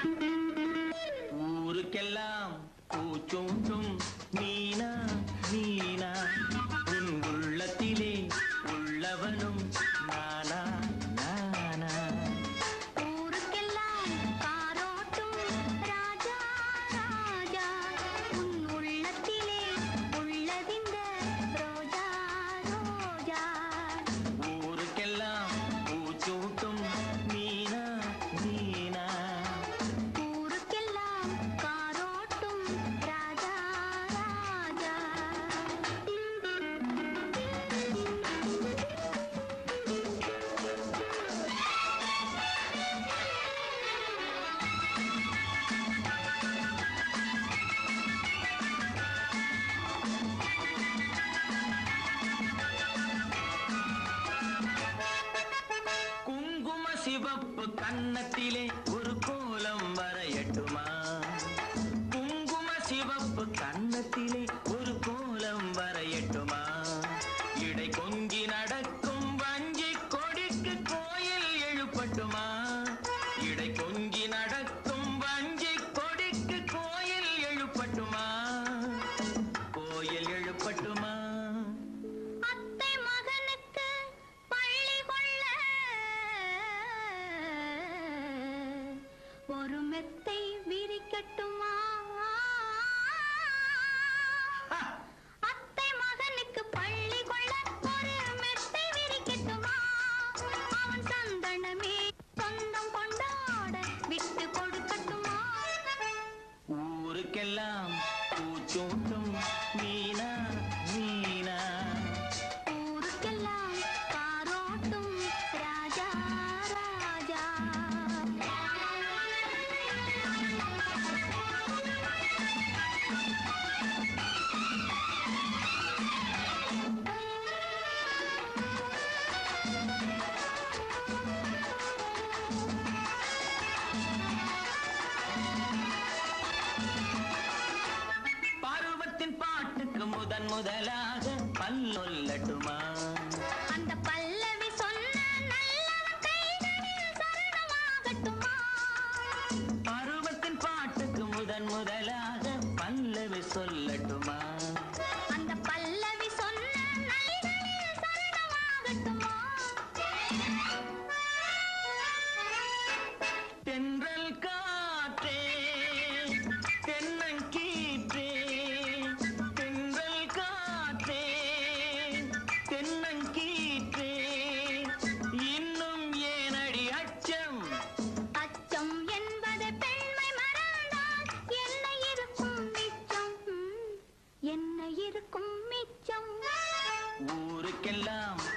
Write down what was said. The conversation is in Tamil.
ஊருக்கெல்லாம் பூச்சூட்டும் மீனா மீனா உன் உள்ளத்திலே உள்ளவனும் நானா நானா ஊருக்கெல்லாம் காரோட்டும் ராஜா ராஜா உன் உள்ளத்திலே உள்ளதிந்த ரோஜா ரோஜா ஊருக்கெல்லாம் பூச்சூட்டும் மீனா மீனா ஊருக்கெல்லாம் காரோட்டும் ராஜா ராஜா குங்கும சிவப்பு கன்னத்திலே ஒரு கோலம் வரையட்டுமா குங்கும சிவப்பு கன்னத்திலே ஒரு கோலம் வரையட்டுமா இடை கொஞ்சி நடக்கும் வஞ்சி கொடிக்கு கோயில் எழுப்பட்டுமா இடை கொஞ்சி நடக்கும் வஞ்சி கொடிக்கு கோயில் எழுப்பட்டுமா கோயில் எழுப்பட்டுமா அத்தை மகனுக்கு பள்ளி கொள்ள ஒரு மெத்தை விரிக்கட்டுமா அத்தை மகனுக்கு பள்ளி கொள்ள ஒரு மெத்தை விரிக்கட்டுமா அவன் சந்தனமே சொந்தம் கொண்டாட விட்டு கொடுக்கட்டுமா ஊருக்கெல்லாம் பூச்சூட்டும் மீனா மீனா ஊருக்கெல்லாம் காரோட்டும் ராஜா ராஜா பருவத்தின் பாட்டுக்கு முதன் முதலாக பல்லொல்லட்டுமா அந்த பல்லவி சொன்ன நல்லவன் கைகளில் சரணமாகட்டுமா பருவத்தின் பாட்டுக்கு முதன் முதலாக பல்லவி சொல்லட்டுமா அந்த பல்லவி சொன்ன நல்லகளில் சரணமாகட்டுமா தென்றல் காற்றே தென்னங்கீற்றே தென்றல் காற்றே தென்னங்கீற்றே இன்னும் ஏனடி அச்சம் அச்சம் என்பது பெண்மை மறந்தால் என்ன இருக்கும் மிச்சம் ம், என்ன இருக்கும் மிச்சம் ஊருக்கெல்லாம்